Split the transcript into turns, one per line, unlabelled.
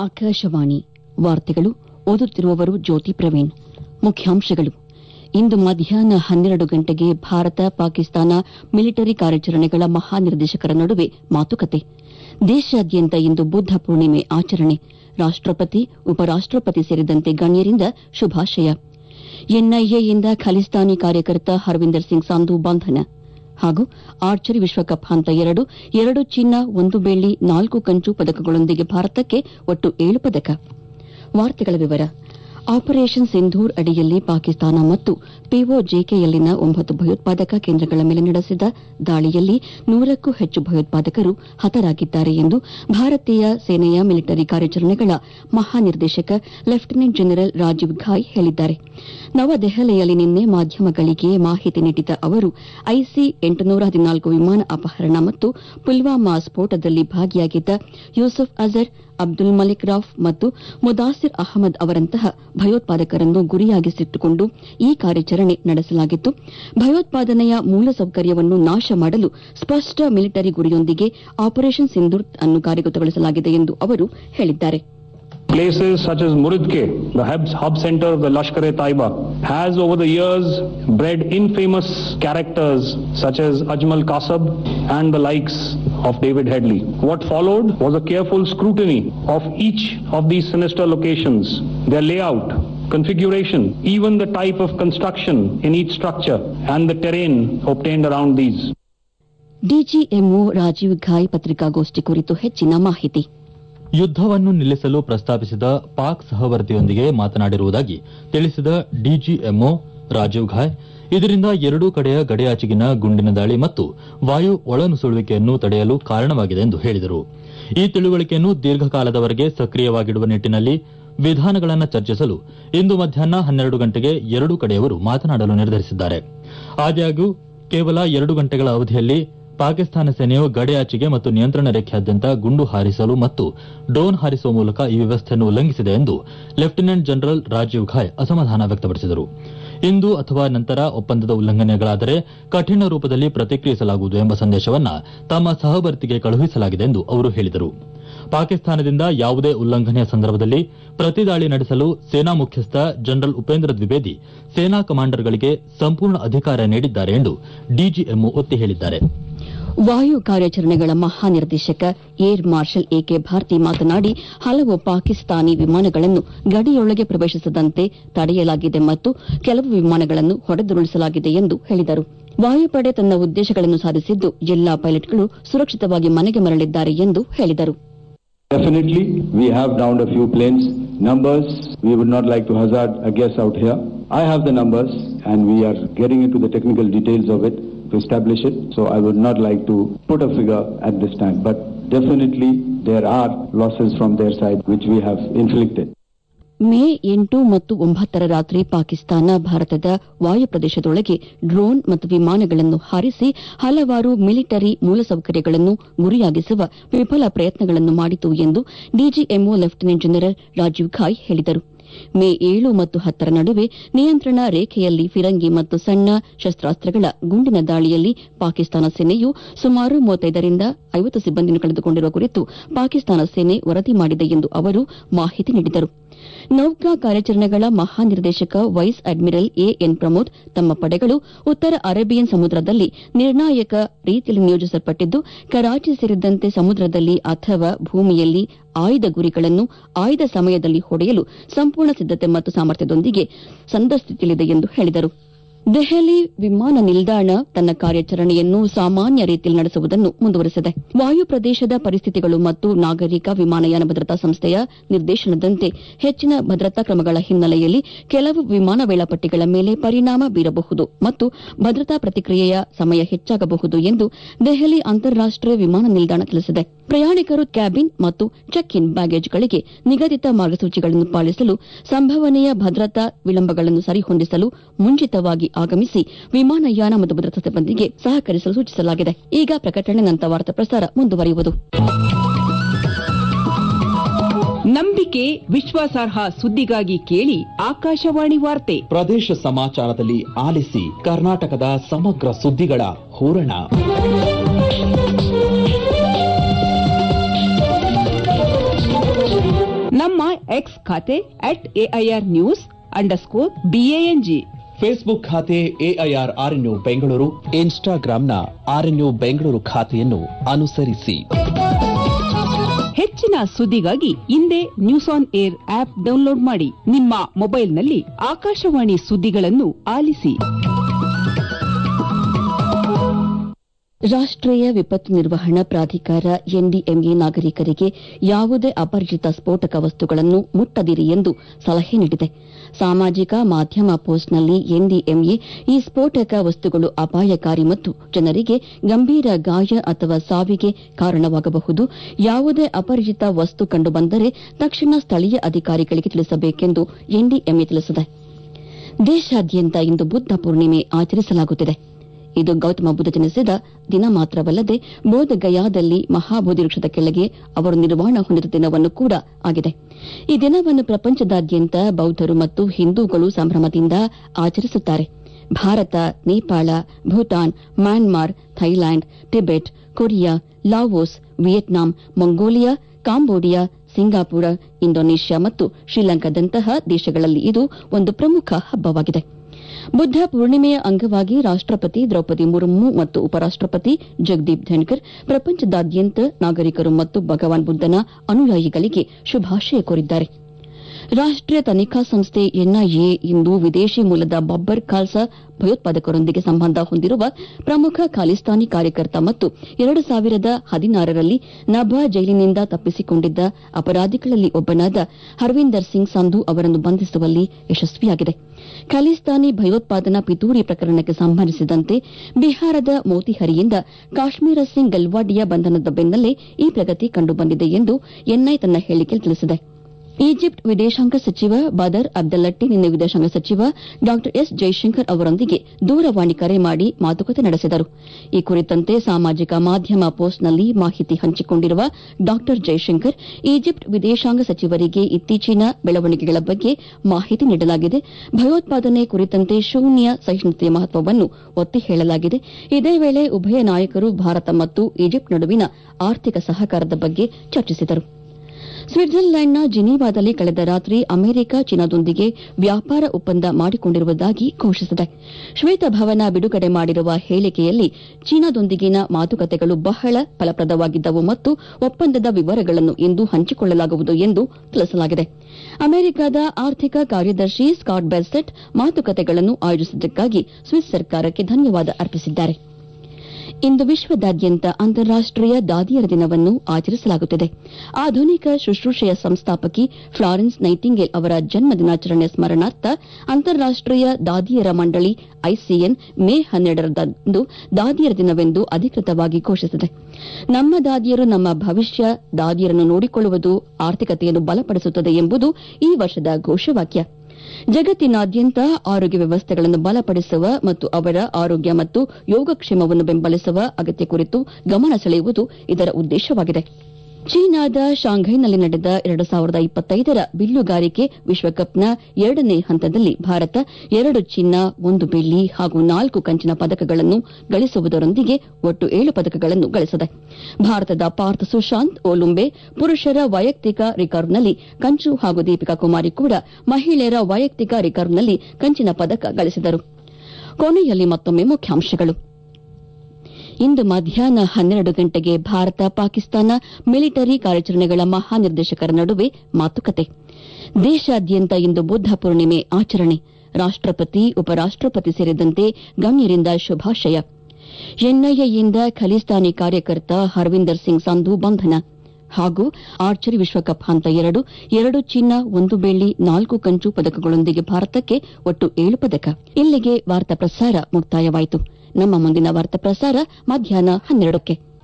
ಆಕಾಶವಾಣಿ ವಾರ್ತೆಗಳು ಓದುತ್ತಿರುವವರು ಜ್ಯೋತಿ ಪ್ರವೀಣ್ ಮುಖ್ಯಾಂಶಗಳು ಇಂದು ಮಧ್ಯಾಹ್ನ ಹನ್ನೆರಡು ಗಂಟೆಗೆ ಭಾರತ ಪಾಕಿಸ್ತಾನ ಮಿಲಿಟರಿ ಕಾರ್ಯಾಚರಣೆಗಳ ಮಹಾನಿರ್ದೇಶಕರ ನಡುವೆ ಮಾತುಕತೆ ದೇಶಾದ್ಯಂತ ಇಂದು ಬುದ್ದ ಪೂರ್ಣಿಮೆ ಆಚರಣೆ ರಾಷ್ಟಪತಿ ಉಪರಾಷ್ಟಪತಿ ಸೇರಿದಂತೆ ಗಣ್ಯರಿಂದ ಶುಭಾಶಯ ಎನ್ಐಎಯಿಂದ ಖಲಿಸ್ತಾನಿ ಕಾರ್ಯಕರ್ತ ಹರ್ವಿಂದರ್ ಸಿಂಗ್ ಸಂಧು ಬಂಧನ ಹಾಗೂ ಆರ್ಚರಿ ವಿಶ್ವಕಪ್ ಹಂತ ಎರಡು ಎರಡು ಚಿನ್ನ ಒಂದು ಬೆಳ್ಳಿ ನಾಲ್ಕು ಕಂಚು ಪದಕಗಳೊಂದಿಗೆ ಭಾರತಕ್ಕೆ ಒಟ್ಟು ಏಳು ಪದಕ ವಾರ್ತೆಗಳ ವಿವರ ಆಪರೇಷನ್ ಸಿಂಧೂರ್ ಅಡಿಯಲ್ಲಿ ಪಾಕಿಸ್ತಾನ ಮತ್ತು ಪಿಒಜೆಕೆಯಲ್ಲಿನ ಒಂಬತ್ತು ಭಯೋತ್ಪಾದಕ ಕೇಂದ್ರಗಳ ಮೇಲೆ ನಡೆಸಿದ ದಾಳಿಯಲ್ಲಿ ನೂರಕ್ಕೂ ಹೆಚ್ಚು ಭಯೋತ್ಪಾದಕರು ಹತರಾಗಿದ್ದಾರೆ ಎಂದು ಭಾರತೀಯ ಸೇನೆಯ ಮಿಲಿಟರಿ ಕಾರ್ಯಾಚರಣೆಗಳ ಮಹಾನಿರ್ದೇಶಕ ಲೆಫ್ಟಿನೆಂಟ್ ಜನರಲ್ ರಾಜೀವ್ ಘಾಯ್ ಹೇಳಿದ್ದಾರೆ ನವದೆಹಲಿಯಲ್ಲಿ ನಿನ್ನೆ ಮಾಧ್ಯಮಗಳಿಗೆ ಮಾಹಿತಿ ನೀಡಿದ ಅವರು ಐಸಿ ಎಂಟುನೂರ ಹದಿನಾಲ್ಕು ವಿಮಾನ ಅಪಹರಣ ಮತ್ತು ಪುಲ್ವಾಮಾ ಸ್ಫೋಟದಲ್ಲಿ ಭಾಗಿಯಾಗಿದ್ದ ಯೂಸುಫ್ ಅಜರ್ ಅಬ್ದುಲ್ ಮಲಿಕ್ ರಾಫ್ ಮತ್ತು ಮುದಾಸಿರ್ ಅಹಮದ್ ಅವರಂತಹ ಭಯೋತ್ಪಾದಕರನ್ನು ಗುರಿಯಾಗಿಸಿಟ್ಟುಕೊಂಡು ಈ ಕಾರ್ಯಾಚರಣೆ ನಡೆಸಲಾಗಿತ್ತು ಭಯೋತ್ಪಾದನೆಯ ಮೂಲಸೌಕರ್ಯವನ್ನು ನಾಶ ಮಾಡಲು ಸ್ಪಷ್ಟ ಮಿಲಿಟರಿ ಗುರಿಯೊಂದಿಗೆ ಆಪರೇಷನ್ ಸಿಂಧೂರ್ ಅನ್ನು ಕಾರ್ಯಗತಗೊಳಿಸಲಾಗಿದೆ ಎಂದು ಅವರು ಹೇಳಿದ್ದಾರೆ
Places such as Muridke, the hub, hub center of the Lashkar-e-Taiba, has over the years bred infamous characters such as Ajmal Kasab and the likes of David Headley. What followed was a careful scrutiny of each of these sinister locations, their layout, configuration, even the type of construction in each structure and the terrain obtained around these.
DGMO Rajiv Ghai ಪತ್ರಿಕಾಗೋಷ್ಠಿ ಕುರಿತು ಹೆಚ್ಚಿನ ಮಾಹಿತಿ
ಯುದ್ದವನ್ನು ನಿಲ್ಲಿಸಲು ಪ್ರಸ್ತಾಪಿಸಿದ ಪಾಕ್ ಸಹವರ್ತಿಯೊಂದಿಗೆ ಮಾತನಾಡಿರುವುದಾಗಿ ತಿಳಿಸಿದ DGMO Rajiv ಘಾಯ್ ಇದರಿಂದ ಎರಡೂ ಕಡೆಯ ಗಡಿಯಾಚೆಗಿನ ಗುಂಡಿನ ದಾಳಿ ಮತ್ತು ವಾಯು ಒಳನುಸುಳುವಿಕೆಯನ್ನು ತಡೆಯಲು ಕಾರಣವಾಗಿದೆ ಎಂದು ಹೇಳಿದರು ಈ ತಿಳುವಳಿಕೆಯನ್ನು ದೀರ್ಘಕಾಲದವರೆಗೆ ಸಕ್ರಿಯವಾಗಿಡುವ ನಿಟ್ಟಿನಲ್ಲಿ ವಿಧಾನಗಳನ್ನು ಚರ್ಚಿಸಲು ಇಂದು ಮಧ್ಯಾಹ್ನ ಹನ್ನೆರಡು ಗಂಟೆಗೆ ಎರಡೂ ಕಡೆಯವರು ಮಾತನಾಡಲು ನಿರ್ಧರಿಸಿದ್ದಾರೆ ಆದಾಗ್ಯೂ ಕೇವಲ ಎರಡು ಗಂಟೆಗಳ ಅವಧಿಯಲ್ಲಿ ಪಾಕಿಸ್ತಾನ ಸೇನೆಯು ಗಡಿಯಾಚೆಗೆ ಮತ್ತು ನಿಯಂತ್ರಣ ರೇಖೆಯಾದ್ಯಂತ ಗುಂಡು ಹಾರಿಸಲು ಮತ್ತು ಡ್ರೋನ್ ಹಾರಿಸುವ ಮೂಲಕ ಈ ವ್ಯವಸ್ಥೆಯನ್ನು ಉಲ್ಲಂಘಿಸಿದೆ ಎಂದು ಲೆಫ್ಟಿನೆಂಟ್ ಜನರಲ್ ರಾಜೀವ್ ಘಾಯ್ ಅಸಮಾಧಾನ ವ್ಯಕ್ತಪಡಿಸಿದರು ಇಂದು ಅಥವಾ ನಂತರ ಒಪ್ಪಂದದ ಉಲ್ಲಂಘನೆಗಳಾದರೆ ಕಠಿಣ ರೂಪದಲ್ಲಿ ಪ್ರತಿಕ್ರಿಯಿಸಲಾಗುವುದು ಎಂಬ ಸಂದೇಶವನ್ನು ತಮ್ಮ ಸಹವರ್ತಿಗೆ ಕಳುಹಿಸಲಾಗಿದೆ ಎಂದು ಅವರು ಹೇಳಿದರು ಪಾಕಿಸ್ತಾನದಿಂದ ಯಾವುದೇ ಉಲ್ಲಂಘನೆಯ ಸಂದರ್ಭದಲ್ಲಿ ಪ್ರತಿದಾಳಿ ನಡೆಸಲು ಸೇನಾ ಮುಖ್ಯಸ್ಥ ಜನರಲ್ ಉಪೇಂದ್ರ ದ್ವಿವೇದಿ ಸೇನಾ ಕಮಾಂಡರ್ಗಳಿಗೆ ಸಂಪೂರ್ಣ ಅಧಿಕಾರ ನೀಡಿದ್ದಾರೆ ಎಂದು ಡಿಜಿಎಂಒ ಒತ್ತಿ ಹೇಳಿದ್ದಾರೆ
ವಾಯು ಕಾರ್ಯಾಚರಣೆಗಳ ಮಹಾನಿರ್ದೇಶಕ ಏರ್ ಮಾರ್ಷಲ್ ಎಕೆ ಭಾರತಿ ಮಾತನಾಡಿ ಹಲವು ಪಾಕಿಸ್ತಾನಿ ವಿಮಾನಗಳನ್ನು ಗಡಿಯೊಳಗೆ ಪ್ರವೇಶಿಸದಂತೆ ತಡೆಯಲಾಗಿದೆ ಮತ್ತು ಕೆಲವು ವಿಮಾನಗಳನ್ನು ಹೊಡೆದುರುಳಿಸಲಾಗಿದೆ ಎಂದು ಹೇಳಿದರು ವಾಯುಪಡೆ ತನ್ನ ಉದ್ದೇಶಗಳನ್ನು ಸಾಧಿಸಿದ್ದು ಎಲ್ಲಾ ಪೈಲಟ್ಗಳು ಸುರಕ್ಷಿತವಾಗಿ ಮನೆಗೆ ಮರಳಿದ್ದಾರೆ ಎಂದು ಹೇಳಿದರು
Definitely, we have downed a few planes. Numbers, we would not like to hazard a guess out here. I have the numbers and we are getting into the technical details of it to establish it. So I would not like to put a figure at this time. But definitely there are losses from their side which we have inflicted.
May ಎಂಟು ಮತ್ತು ಒಂಬತ್ತರ ರಾತ್ರಿ ಪಾಕಿಸ್ತಾನ ಭಾರತದ ವಾಯು ಪ್ರದೇಶದೊಳಗೆ drone ಮತ್ತು ವಿಮಾನಗಳನ್ನು ಹಾರಿಸಿ ಹಲವಾರು ಮಿಲಿಟರಿ ಮೂಲಸೌಕರ್ಯಗಳನ್ನು ಗುರಿಯಾಗಿಸುವ ವಿಫಲ ಪ್ರಯತ್ನಗಳನ್ನು ಮಾಡಿತು ಎಂದು DGMO lieutenant general Rajiv Ghai ಹೇಳಿದರು ಮೇ ಏಳು ಮತ್ತು ಹತ್ತರ ನಡುವೆ ನಿಯಂತ್ರಣ ರೇಖೆಯಲ್ಲಿ ಫಿರಂಗಿ ಮತ್ತು ಸಣ್ಣ ಶಸ್ತ್ರಾಸ್ತ್ರಗಳ ಗುಂಡಿನ ದಾಳಿಯಲ್ಲಿ ಪಾಕಿಸ್ತಾನ ಸೇನೆಯು ಸುಮಾರು ಮೂವತ್ತೈದರಿಂದ ಐವತ್ತು ಸಿಬ್ಬಂದಿಯನ್ನು ಕಳೆದುಕೊಂಡಿರುವ ಕುರಿತು ಪಾಕಿಸ್ತಾನ ಸೇನೆ ವರದಿ ಮಾಡಿದೆ ಎಂದು ಅವರು ಮಾಹಿತಿ ನೀಡಿದರು ನೌಕಾ ಕಾರ್ಯಾಚರಣೆಗಳ ಮಹಾನಿರ್ದೇಶಕ ವೈಸ್ ಅಡ್ಮಿರಲ್ ಎಎನ್ ಪ್ರಮೋದ್ ತಮ್ಮ ಪಡೆಗಳು ಉತ್ತರ ಅರೇಬಿಯನ್ ಸಮುದ್ರದಲ್ಲಿ ನಿರ್ಣಾಯಕ ರೀತಿಯಲ್ಲಿ ನಿಯೋಜಿಸಲ್ಪಟ್ಟಿದ್ದು ಕರಾಚಿ ಸೇರಿದಂತೆ ಸಮುದ್ರದಲ್ಲಿ ಅಥವಾ ಭೂಮಿಯಲ್ಲಿ ಆಯ್ದ ಗುರಿಗಳನ್ನು ಆಯ್ದ ಸಮಯದಲ್ಲಿ ಹೊಡೆಯಲು ಸಂಪೂರ್ಣ ಸಿದ್ದತೆ ಮತ್ತು ಸಾಮರ್ಥ್ಯದೊಂದಿಗೆ ಸಂದಸ್ಥಿತಿಯಲ್ಲಿದೆ ಎಂದು ಹೇಳಿದರು ದೆಹಲಿ ವಿಮಾನ ನಿಲ್ದಾಣ ತನ್ನ ಕಾರ್ಯಾಚರಣೆಯನ್ನು ಸಾಮಾನ್ಯ ರೀತಿಯಲ್ಲಿ ನಡೆಸುವುದನ್ನು ಮುಂದುವರೆಸಿದೆ ವಾಯು ಪ್ರದೇಶದ ಪರಿಸ್ಥಿತಿಗಳು ಮತ್ತು ನಾಗರಿಕ ವಿಮಾನಯಾನ ಭದ್ರತಾ ಸಂಸ್ಥೆಯ ನಿರ್ದೇಶನದಂತೆ ಹೆಚ್ಚಿನ ಭದ್ರತಾ ಕ್ರಮಗಳ ಹಿನ್ನೆಲೆಯಲ್ಲಿ ಕೆಲವು ವಿಮಾನ ವೇಳಾಪಟ್ಟಿಗಳ ಮೇಲೆ ಪರಿಣಾಮ ಬೀರಬಹುದು ಮತ್ತು ಭದ್ರತಾ ಪ್ರತಿಕ್ರಿಯೆಯ ಸಮಯ ಹೆಚ್ಚಾಗಬಹುದು ಎಂದು ದೆಹಲಿ ಅಂತಾರಾಷ್ಟೀಯ ವಿಮಾನ ನಿಲ್ದಾಣ ತಿಳಿಸಿದೆ ಪ್ರಯಾಣಿಕರು ಕ್ಯಾಬಿನ್ ಮತ್ತು ಚೆಕ್ ಇನ್ ಬ್ಯಾಗೇಜ್ಗಳಿಗೆ ನಿಗದಿತ ಮಾರ್ಗಸೂಚಿಗಳನ್ನು ಪಾಲಿಸಲು ಸಂಭವನೀಯ ಭದ್ರತಾ ವಿಳಂಬಗಳನ್ನು ಸರಿಹೊಂದಿಸಲು ಮುಂಚಿತವಾಗಿ ಆಗಮಿಸಿ ವಿಮಾನಯಾನ ಮತ್ತು ಭದ್ರತಾ ಸಿಬ್ಬಂದಿಗೆ ಸಹಕರಿಸಲು ಸೂಚಿಸಲಾಗಿದೆ ಈಗ ಪ್ರಕಟಣೆ ನಂತರ ವಾರ್ತಾ ಪ್ರಸಾರ ಮುಂದುವರಿಯುವುದು
ನಂಬಿಕೆ ವಿಶ್ವಾಸಾರ್ಹ ಸುದ್ದಿಗಾಗಿ ಕೇಳಿ ಆಕಾಶವಾಣಿ ವಾರ್ತೆ
ಪ್ರದೇಶ ಸಮಾಚಾರದಲ್ಲಿ ಆಲಿಸಿ ಕರ್ನಾಟಕದ ಸಮಗ್ರ ಸುದ್ದಿಗಳ ಹೂರಣ
ನಮ್ಮ ಎಕ್ಸ್ ಖಾತೆ at AIR news underscore BANG
Facebook ಖಾತೆ ಎಐಆರ್ ಆರ್ಎನ್ಯು ಬೆಂಗಳೂರು ಇನ್ಸ್ಟಾಗ್ರಾಂನ ಆರ್ಎನ್ಯು ಬೆಂಗಳೂರು ಖಾತೆಯನ್ನು ಅನುಸರಿಸಿ
ಹೆಚ್ಚಿನ ಸುದ್ದಿಗಾಗಿ ಹಿಂದೆ news on air app download ಮಾಡಿ ನಿಮ್ಮ ಮೊಬೈಲ್ನಲ್ಲಿ ಆಕಾಶವಾಣಿ ಸುದ್ದಿಗಳನ್ನು ಆಲಿಸಿ
ರಾಷ್ಟ್ರೀಯ ವಿಪತ್ತು ನಿರ್ವಹಣಾ ಪ್ರಾಧಿಕಾರ ಎನ್ಡಿಎಂಎ ನಾಗರಿಕರಿಗೆ ಯಾವುದೇ ಅಪರಿಚಿತ ಸ್ಫೋಟಕ ವಸ್ತುಗಳನ್ನು ಮುಟ್ಟದಿರಿ ಎಂದು ಸಲಹೆ ನೀಡಿದೆ ಸಾಮಾಜಿಕ ಮಾಧ್ಯಮ ಪೋಸ್ಟ್ನಲ್ಲಿ ಎನ್ಡಿಎಂಎ ಈ ಸ್ಫೋಟಕ ವಸ್ತುಗಳು ಅಪಾಯಕಾರಿ ಮತ್ತು ಜನರಿಗೆ ಗಂಭೀರ ಗಾಯ ಅಥವಾ ಸಾವಿಗೆ ಕಾರಣವಾಗಬಹುದು ಯಾವುದೇ ಅಪರಿಚಿತ ವಸ್ತು ಕಂಡುಬಂದರೆ ತಕ್ಷಣ ಸ್ಥಳೀಯ ಅಧಿಕಾರಿಗಳಿಗೆ ತಿಳಿಸಬೇಕೆಂದು ಎನ್ಡಿಎಂಎ ತಿಳಿಸಿದೆ ದೇಶಾದ್ಯಂತ ಇಂದು ಬುದ್ಧ ಪೂರ್ಣಿಮೆ ಆಚರಿಸಲಾಗುತ್ತಿದೆ ಇದು ಗೌತಮ ಬುದ್ಧ ಜನಿಸಿದ ದಿನ ಮಾತ್ರವಲ್ಲದೆ ಬೋಧಗಯಾದಲ್ಲಿ ಮಹಾಬೋಧಿ ವೃಕ್ಷದ ಕೆಳಗೆ ಅವರು ನಿರ್ವಾಣ ಹೊಂದಿದ ದಿನವನ್ನು ಕೂಡ ಆಗಿದೆ ಈ ದಿನವನ್ನು ಪ್ರಪಂಚದಾದ್ಯಂತ ಬೌದ್ಧರು ಮತ್ತು ಹಿಂದೂಗಳು ಸಂಭ್ರಮದಿಂದ ಆಚರಿಸುತ್ತಾರೆ Bharat Nepal Bhutan Myanmar Thailand Tibet Korea Laos Vietnam Mongolia Cambodia Singapore Indonesia ಮತ್ತು ಶ್ರೀಲಂಕಾದಂತಹ ದೇಶಗಳಲ್ಲಿ ಇದು ಒಂದು ಪ್ರಮುಖ ಹಬ್ಬವಾಗಿದೆ ಬುದ್ಧ ಪೂರ್ಣಿಮೆಯ ಅಂಗವಾಗಿ ರಾಷ್ಟಪತಿ ದ್ರೌಪದಿ ಮುರ್ಮು ಮತ್ತು ಉಪರಾಷ್ಟಪತಿ ಜಗದೀಪ್ ಧನ್ಕರ್ ಪ್ರಪಂಚದಾದ್ಯಂತ ನಾಗರಿಕರು ಮತ್ತು ಭಗವಾನ್ ಬುದ್ದನ ಅನುಯಾಯಿಗಳಿಗೆ ಶುಭಾಶಯ ಕೋರಿದ್ದಾರೆ ರಾಷ್ಟೀಯ ತನಿಖಾ ಸಂಸ್ಥೆ ಎನ್ಐಎ ಇಂದು ವಿದೇಶಿ ಮೂಲದ ಬಬ್ಬರ್ ಖಾಲ್ಸಾ ಭಯೋತ್ಪಾದಕರೊಂದಿಗೆ ಸಂಬಂಧ ಹೊಂದಿರುವ ಪ್ರಮುಖ ಖಾಲಿಸ್ತಾನಿ ಕಾರ್ಯಕರ್ತ ಮತ್ತು ಎರಡು ಸಾವಿರದ ಹದಿನಾರರಲ್ಲಿ ನಭಾ ಜೈಲಿನಿಂದ ತಪ್ಪಿಸಿಕೊಂಡಿದ್ದ ಅಪರಾಧಿಗಳಲ್ಲಿ ಒಬ್ಬನಾದ ಹರ್ವಿಂದರ್ ಸಿಂಗ್ ಸಂಧು ಅವರನ್ನು ಬಂಧಿಸುವಲ್ಲಿ ಯಶಸ್ವಿಯಾಗಿದೆ ಖಾಲಿಸ್ತಾನಿ ಭಯೋತ್ಪಾದನಾ ಪಿತೂರಿ ಪ್ರಕರಣಕ್ಕೆ ಸಂಬಂಧಿಸಿದಂತೆ ಬಿಹಾರದ ಮೋತಿಹರಿಯಿಂದ ಕಾಶ್ಮೀರ ಸಿಂಗ್ ಗಲ್ವಾಡಿಯ ಬಂಧನದ ಬೆನ್ನಲ್ಲೇ ಈ ಪ್ರಗತಿ ಕಂಡುಬಂದಿದೆ ಎಂದು ಎನ್ಐ ತನ್ನ ಹೇಳಿಕೆಯಲ್ಲಿ ತಿಳಿಸಿದೆ ಈಜಿಪ್ಟ್ ವಿದೇಶಾಂಗ ಸಚಿವ ಬದರ್ ಅಬ್ದಲ್ಲಟ್ಟಿ ನಿನ್ನೆ ವಿದೇಶಾಂಗ ಸಚಿವ ಡಾ ಎಸ್ ಜೈಶಂಕರ್ ಅವರೊಂದಿಗೆ ದೂರವಾಣಿ ಕರೆ ಮಾಡಿ ಮಾತುಕತೆ ನಡೆಸಿದರು ಈ ಕುರಿತಂತೆ ಸಾಮಾಜಿಕ ಮಾಧ್ಯಮ ಪೋಸ್ಟ್ನಲ್ಲಿ ಮಾಹಿತಿ ಹಂಚಿಕೊಂಡಿರುವ ಡಾ ಜೈಶಂಕರ್ ಈಜಿಪ್ಟ್ ವಿದೇಶಾಂಗ ಸಚಿವರಿಗೆ ಇತ್ತೀಚಿನ ಬೆಳವಣಿಗೆಗಳ ಬಗ್ಗೆ ಮಾಹಿತಿ ನೀಡಲಾಗಿದೆ ಭಯೋತ್ಪಾದನೆ ಕುರಿತಂತೆ ಶೂನ್ಯ ಸಹಿಷ್ಣುತೆಯ ಮಹತ್ವವನ್ನು ಒತ್ತಿ ಹೇಳಲಾಗಿದೆ ಇದೇ ವೇಳೆ ಉಭಯ ನಾಯಕರು ಭಾರತ ಮತ್ತು ಈಜಿಪ್ಟ್ ನಡುವಿನ ಆರ್ಥಿಕ ಸಹಕಾರದ ಬಗ್ಗೆ ಚರ್ಚಿಸಿದರು ಸ್ವಿಟ್ಜರ್ಲ್ಯಾಂಡ್ನ ಜಿನೀವಾದಲ್ಲಿ ಕಳೆದ ರಾತ್ರಿ ಅಮೆರಿಕ ಚೀನಾದೊಂದಿಗೆ ವ್ಯಾಪಾರ ಒಪ್ಪಂದ ಮಾಡಿಕೊಂಡಿರುವುದಾಗಿ ಘೋಷಿಸಿದೆ ಶ್ವೇತಭವನ ಬಿಡುಗಡೆ ಮಾಡಿರುವ ಹೇಳಿಕೆಯಲ್ಲಿ ಚೀನಾದೊಂದಿಗಿನ ಮಾತುಕತೆಗಳು ಬಹಳ ಫಲಪ್ರದವಾಗಿದ್ದವು ಮತ್ತು ಒಪ್ಪಂದದ ವಿವರಗಳನ್ನು ಇಂದು ಹಂಚಿಕೊಳ್ಳಲಾಗುವುದು ಎಂದು ತಿಳಿಸಲಾಗಿದೆ ಅಮೆರಿಕದ ಆರ್ಥಿಕ ಕಾರ್ಯದರ್ಶಿ ಸ್ಕಾಟ್ ಬೆಲ್ಸೆಟ್ ಮಾತುಕತೆಗಳನ್ನು ಆಯೋಜಿಸಿದ್ದಕ್ಕಾಗಿ ಸ್ವಿಸ್ ಸರ್ಕಾರಕ್ಕೆ ಧನ್ಯವಾದ ಅರ್ಪಿಸಿದ್ದಾರೆ ಇಂದು ವಿಶ್ವದಾದ್ಯಂತ ಅಂತಾರಾಷ್ಟೀಯ ದಾದಿಯರ ದಿನವನ್ನು ಆಚರಿಸಲಾಗುತ್ತಿದೆ ಆಧುನಿಕ ಶುಶ್ರೂಷೆಯ ಸಂಸ್ಥಾಪಕಿ ಫ್ಲಾರೆನ್ಸ್ ನೈಟಿಂಗೇಲ್ ಅವರ ಜನ್ಮ ದಿನಾಚರಣೆ ಸ್ಮರಣಾರ್ಥ ಅಂತಾರಾಷ್ಟೀಯ ದಾದಿಯರ ಮಂಡಳಿ ಐಸಿಎನ್ ಮೇ ಹನ್ನೆರಡರಂದು ದಾದಿಯರ ದಿನವೆಂದು ಅಧಿಕೃತವಾಗಿ ಘೋಷಿಸಿದೆ ನಮ್ಮ ದಾದಿಯರು ನಮ್ಮ ಭವಿಷ್ಯ ದಾದಿಯರನ್ನು ನೋಡಿಕೊಳ್ಳುವುದು ಆರ್ಥಿಕತೆಯನ್ನು ಬಲಪಡಿಸುತ್ತದೆ ಎಂಬುದು ಈ ವರ್ಷದ ಘೋಷವಾಕ್ಯ ಜಗತ್ತಿನಾದ್ಯಂತ ಆರೋಗ್ಯ ವ್ಯವಸ್ಥೆಗಳನ್ನು ಬಲಪಡಿಸುವ ಮತ್ತು ಅವರ ಆರೋಗ್ಯ ಮತ್ತು ಯೋಗಕ್ಷೇಮವನ್ನು ಬೆಂಬಲಿಸುವ ಅಗತ್ಯ ಕುರಿತು ಗಮನ ಸೆಳೆಯುವುದು ಇದರ ಉದ್ದೇಶವಾಗಿದೆ ಚೀನಾದ ಶಾಂಘೈನಲ್ಲಿ ನಡೆದ ಎರಡು ಸಾವಿರದ ಇಪ್ಪತ್ತೈದರ ಬಿಲ್ಲುಗಾರಿಕೆ ವಿಶ್ವಕಪ್ನ ಎರಡನೇ ಹಂತದಲ್ಲಿ ಭಾರತ ಎರಡು ಚಿನ್ನ ಒಂದು ಬೆಳ್ಳಿ ಹಾಗೂ ನಾಲ್ಕು ಕಂಚಿನ ಪದಕಗಳನ್ನು ಗಳಿಸುವುದರೊಂದಿಗೆ ಒಟ್ಟು ಏಳು ಪದಕಗಳನ್ನು ಗಳಿಸಿದೆ ಭಾರತದ ಪಾರ್ಥ ಸುಶಾಂತ್ ಓಲುಂಬೆ ಪುರುಷರ ವೈಯಕ್ತಿಕ ರಿಕರ್ವ್ನಲ್ಲಿ ಕಂಚು ಹಾಗೂ ದೀಪಿಕಾ ಕುಮಾರಿ ಕೂಡ ಮಹಿಳೆಯರ ವೈಯಕ್ತಿಕ ರಿಕರ್ವ್ನಲ್ಲಿ ಕಂಚಿನ ಪದಕ ಗಳಿಸಿದರು ಕೊನೆಯಲ್ಲಿ ಮತ್ತೊಮ್ಮೆ ಮುಖ್ಯಾಂಶಗಳು ಇಂದು ಮಧ್ಯಾಹ್ನ ಹನ್ನೆರಡು ಗಂಟೆಗೆ ಭಾರತ ಪಾಕಿಸ್ತಾನ ಮಿಲಿಟರಿ ಕಾರ್ಯಾಚರಣೆಗಳ ಮಹಾನಿರ್ದೇಶಕರ ನಡುವೆ ಮಾತುಕತೆ ದೇಶಾದ್ಯಂತ ಇಂದು ಬುದ್ಧ ಪೂರ್ಣಿಮೆ ಆಚರಣೆ ರಾಷ್ಟಪತಿ ಉಪರಾಷ್ಟಪತಿ ಸೇರಿದಂತೆ ಗಣ್ಯರಿಂದ ಶುಭಾಶಯ ಎನ್ಐಎಯಿಂದ ಖಲಿಸ್ತಾನಿ ಕಾರ್ಯಕರ್ತ ಹರ್ವಿಂದರ್ ಸಿಂಗ್ ಸಂಧು ಬಂಧನ ಹಾಗೂ ಆರ್ಚರಿ ವಿಶ್ವಕಪ್ ಹಂತ ಎರಡು ಎರಡು ಚಿನ್ನ ಒಂದು ಬೆಳ್ಳಿ ನಾಲ್ಕು ಕಂಚು ಪದಕಗಳೊಂದಿಗೆ ಭಾರತಕ್ಕೆ ಒಟ್ಟು ಏಳು ಪದಕ ಇಲ್ಲಿಗೆ ವಾರ್ತಾ ಪ್ರಸಾರ ಮುಕ್ತಾಯವಾಯಿತು ನಮ್ಮ ಮುಂದಿನ ವಾರ್ತಾ ಪ್ರಸಾರ ಮಧ್ಯಾಹ್ನ ಹನ್ನೆರಡಕ್ಕೆ